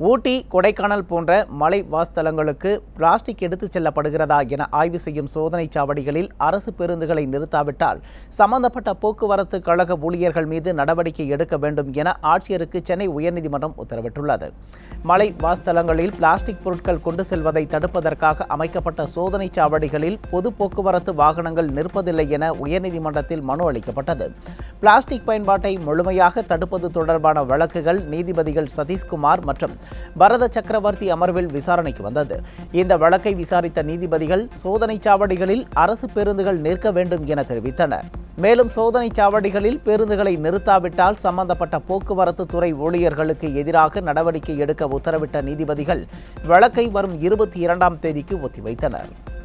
ஊட்டி கொடைக்கானல் போன்ற மலை வாஸ்தலங்களுக்கு பிளாஸ்டிக் எடுத்துச் செல்லப்படுகிறதா என ஆய்வு செய்யும் சோதனைச் சாவடிகளில் அரசு பேருந்துகளை நிறுத்தாவிட்டால் சம்பந்தப்பட்ட போக்குவரத்து கழக ஊழியர்கள் மீது நடவடிக்கை எடுக்க வேண்டும் என ஆட்சியருக்கு சென்னை உயர்நீதிமன்றம் உத்தரவிட்டுள்ளது மலை வாஸ்தலங்களில் பிளாஸ்டிக் பொருட்கள் கொண்டு செல்வதை தடுப்பதற்காக அமைக்கப்பட்ட சோதனைச் சாவடிகளில் பொது போக்குவரத்து வாகனங்கள் நிற்பதில்லை என உயர்நீதிமன்றத்தில் மனு அளிக்கப்பட்டது பிளாஸ்டிக் பயன்பாட்டை முழுமையாக தடுப்பது தொடர்பான வழக்குகள் நீதிபதிகள் சதீஷ்குமார் மற்றும் பரத சக்கரவர்த்தி அமர்வில் விசாரணைக்கு வந்தது இந்த வழக்கை விசாரித்த நீதிபதிகள் சோதனைச் சாவடிகளில் அரசு பேருந்துகள் நிற்க வேண்டும் என தெரிவித்தனர் மேலும் சோதனைச் சாவடிகளில் பேருந்துகளை நிறுத்தாவிட்டால் சம்பந்தப்பட்ட போக்குவரத்து துறை ஊழியர்களுக்கு எதிராக நடவடிக்கை எடுக்க உத்தரவிட்ட நீதிபதிகள் வழக்கை வரும் இருபத்தி இரண்டாம் தேதிக்கு ஒத்திவைத்தனர்